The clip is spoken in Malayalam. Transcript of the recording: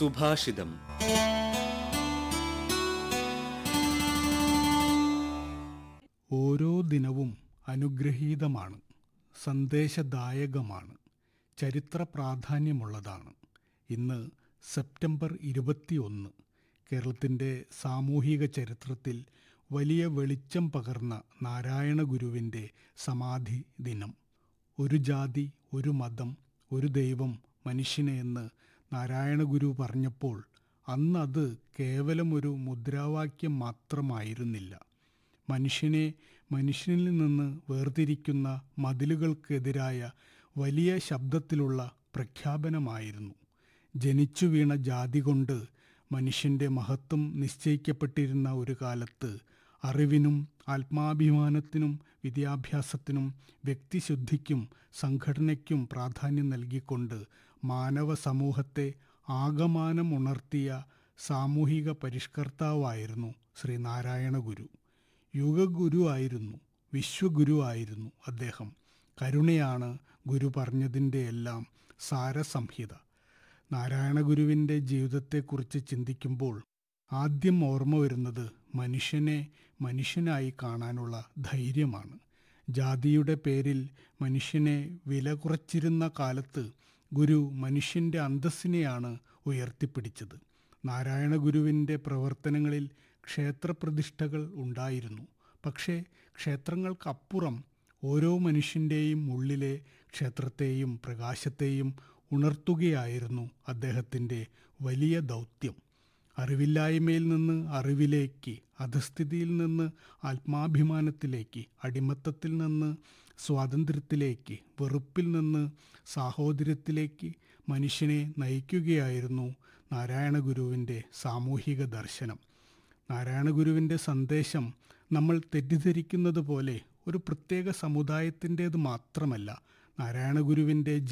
സുഭാഷിതം ഓരോ ദിനവും അനുഗ്രഹീതമാണ് സന്ദേശദായകമാണ് ചരിത്ര പ്രാധാന്യമുള്ളതാണ് ഇന്ന് സെപ്റ്റംബർ ഇരുപത്തിയൊന്ന് കേരളത്തിൻ്റെ സാമൂഹിക ചരിത്രത്തിൽ വലിയ വെളിച്ചം പകർന്ന നാരായണ ഗുരുവിൻ്റെ സമാധി ദിനം ഒരു ജാതി ഒരു മതം ഒരു ദൈവം മനുഷ്യനെ എന്ന് നാരായണ ഗുരു പറഞ്ഞപ്പോൾ അന്നത് കേവലം ഒരു മുദ്രാവാക്യം മാത്രമായിരുന്നില്ല മനുഷ്യനെ മനുഷ്യനിൽ നിന്ന് വേർതിരിക്കുന്ന മതിലുകൾക്കെതിരായ വലിയ ശബ്ദത്തിലുള്ള പ്രഖ്യാപനമായിരുന്നു ജനിച്ചു വീണ ജാതി കൊണ്ട് മനുഷ്യൻ്റെ മഹത്വം നിശ്ചയിക്കപ്പെട്ടിരുന്ന ഒരു കാലത്ത് അറിവിനും ആത്മാഭിമാനത്തിനും വിദ്യാഭ്യാസത്തിനും വ്യക്തിശുദ്ധിക്കും സംഘടനയ്ക്കും പ്രാധാന്യം നൽകിക്കൊണ്ട് മാനവ സമൂഹത്തെ ആകമാനം ഉണർത്തിയ സാമൂഹിക പരിഷ്കർത്താവായിരുന്നു ശ്രീനാരായണ ഗുരു യുഗഗുരു ആയിരുന്നു വിശ്വഗുരു ആയിരുന്നു അദ്ദേഹം കരുണയാണ് ഗുരു പറഞ്ഞതിൻ്റെ എല്ലാം സാരസംഹിത നാരായണ ഗുരുവിൻ്റെ ജീവിതത്തെക്കുറിച്ച് ചിന്തിക്കുമ്പോൾ ആദ്യം ഓർമ്മ വരുന്നത് മനുഷ്യനെ മനുഷ്യനായി കാണാനുള്ള ധൈര്യമാണ് ജാതിയുടെ പേരിൽ മനുഷ്യനെ വില കുറച്ചിരുന്ന കാലത്ത് ഗുരു മനുഷ്യൻ്റെ അന്തസ്സിനെയാണ് ഉയർത്തിപ്പിടിച്ചത് നാരായണ ഗുരുവിൻ്റെ പ്രവർത്തനങ്ങളിൽ ക്ഷേത്രപ്രതിഷ്ഠകൾ ഉണ്ടായിരുന്നു പക്ഷേ ക്ഷേത്രങ്ങൾക്കപ്പുറം ഓരോ മനുഷ്യൻ്റെയും ഉള്ളിലെ ക്ഷേത്രത്തെയും പ്രകാശത്തെയും ഉണർത്തുകയായിരുന്നു അദ്ദേഹത്തിൻ്റെ വലിയ ദൗത്യം അറിവില്ലായ്മയിൽ നിന്ന് അറിവിലേക്ക് അധസ്ഥിതിയിൽ നിന്ന് ആത്മാഭിമാനത്തിലേക്ക് അടിമത്തത്തിൽ നിന്ന് സ്വാതന്ത്ര്യത്തിലേക്ക് വെറുപ്പിൽ നിന്ന് സാഹോദര്യത്തിലേക്ക് മനുഷ്യനെ നയിക്കുകയായിരുന്നു നാരായണ ഗുരുവിൻ്റെ സാമൂഹിക ദർശനം നാരായണ ഗുരുവിൻ്റെ സന്ദേശം നമ്മൾ തെറ്റിദ്ധരിക്കുന്നത് പോലെ ഒരു പ്രത്യേക സമുദായത്തിൻ്റേത് മാത്രമല്ല നാരായണ ഗുരുവിൻ്റെ